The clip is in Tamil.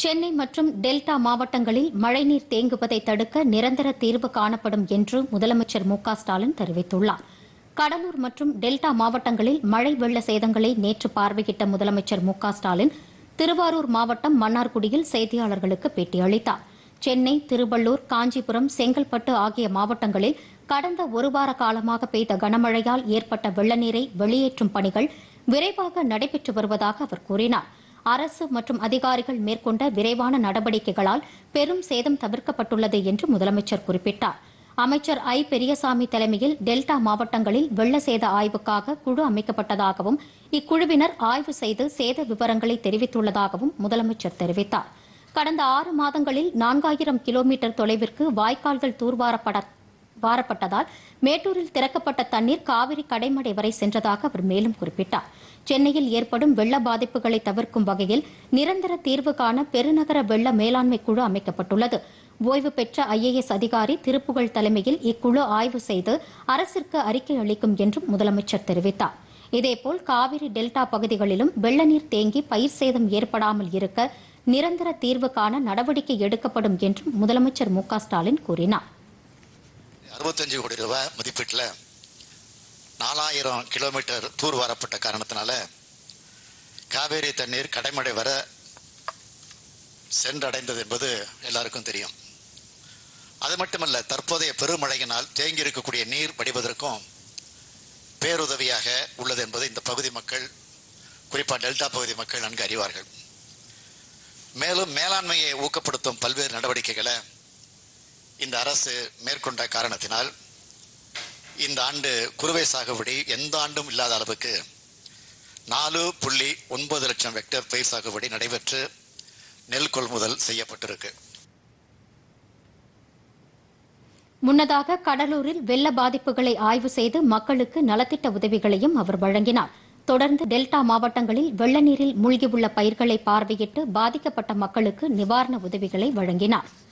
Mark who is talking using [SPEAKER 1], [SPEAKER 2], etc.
[SPEAKER 1] சென்னை மற்றும் டெல்டா மாவட்டங்களில் மழைநீர் தேங்குவதை தடுக்க நிரந்தர தீர்வு காணப்படும் என்று முதலமைச்சர் மு க ஸ்டாலின் தெரிவித்துள்ளார் கடலூர் மற்றும் டெல்டா மாவட்டங்களில் மழை வெள்ள சேதங்களை நேற்று பார்வையிட்ட முதலமைச்சர் மு க ஸ்டாலின் திருவாரூர் மாவட்டம் மன்னார்குடியில் செய்தியாளர்களுக்கு பேட்டியளித்தார் சென்னை திருவள்ளூர் காஞ்சிபுரம் செங்கல்பட்டு ஆகிய மாவட்டங்களில் கடந்த ஒரு வார காலமாக பெய்த கனமழையால் ஏற்பட்ட வெள்ளநீரை வெளியேற்றும் பணிகள் விரைவாக நடைபெற்று வருவதாக அவர் கூறினார் அரசு மற்றும் அதிகாரிகள் மேற்கொண்ட விரைவான நடவடிக்கைகளால் பெரும் சேதம் தவிர்க்கப்பட்டுள்ளது என்று முதலமைச்சர் குறிப்பிட்டார் அமைச்சர் ஐ பெரியசாமி தலைமையில் டெல்டா மாவட்டங்களில் வெள்ள சேத ஆய்வுக்காக குழு அமைக்கப்பட்டதாகவும் இக்குழுவினர் ஆய்வு செய்து சேத விவரங்களை தெரிவித்துள்ளதாகவும் முதலமைச்சர் தெரிவித்தார் கடந்த ஆறு மாதங்களில் நான்காயிரம் கிலோமீட்டர் தொலைவிற்கு வாய்க்கால்கள் தூர்வாரப்பட வாரப்பட்டதால் மேட்டூரில் திறக்கப்பட்ட தண்ணீர் காவிரி கடைமடை வரை சென்றதாக அவர் மேலும் குறிப்பிட்டார் சென்னையில் ஏற்படும் வெள்ள பாதிப்புகளை தவிர்க்கும் வகையில் நிரந்தர தீர்வு காண பெருநகர வெள்ள மேலாண்மை குழு அமைக்கப்பட்டுள்ளது ஓய்வு பெற்ற ஐஏஎஸ் அதிகாரி திருப்புகழ் தலைமையில் இக்குழு ஆய்வு செய்து அரசிற்கு அறிக்கை அளிக்கும் என்றும் முதலமைச்சர் தெரிவித்தார் இதேபோல் காவிரி டெல்டா பகுதிகளிலும் வெள்ள நீர் தேங்கி பயிர் சேதம் ஏற்படாமல் இருக்க நிரந்தர தீர்வு காண நடவடிக்கை எடுக்கப்படும் என்றும் முதலமைச்சர் மு க ஸ்டாலின் கூறினார்
[SPEAKER 2] அறுபத்தஞ்சு கோடி ரூபாய் மதிப்பீட்டில் நாலாயிரம் கிலோமீட்டர் தூர் வாரப்பட்ட காரணத்தினால காவேரி தண்ணீர் கடைமடை வர சென்றடைந்தது என்பது எல்லாருக்கும் தெரியும் அது மட்டுமல்ல தற்போதைய பெருமழையினால் தேங்கி இருக்கக்கூடிய நீர் வடிவதற்கும் பேருதவியாக உள்ளது என்பது இந்த பகுதி மக்கள் குறிப்பாக டெல்டா பகுதி மக்கள் நன்கு அறிவார்கள் மேலும் மேலாண்மையை ஊக்கப்படுத்தும் பல்வேறு நடவடிக்கைகளை இந்த அரசு மேற்கொண்ட காரணத்தினால் இந்த ஆண்டு குறுவை சாகுபடி எந்த ஆண்டும் இல்லாத அளவுக்கு நாலு புள்ளி ஒன்பது லட்சம் ஹெக்டேர் பயிர் சாகுபடி நடைபெற்று நெல் கொள்முதல் செய்யப்பட்டிருக்கு
[SPEAKER 1] முன்னதாக கடலூரில் வெள்ள பாதிப்புகளை ஆய்வு செய்து மக்களுக்கு நலத்திட்ட உதவிகளையும் அவர் வழங்கினார் தொடர்ந்து டெல்டா மாவட்டங்களில் வெள்ள நீரில் மூழ்கியுள்ள பயிர்களை பார்வையிட்டு பாதிக்கப்பட்ட மக்களுக்கு நிவாரண உதவிகளை வழங்கினார்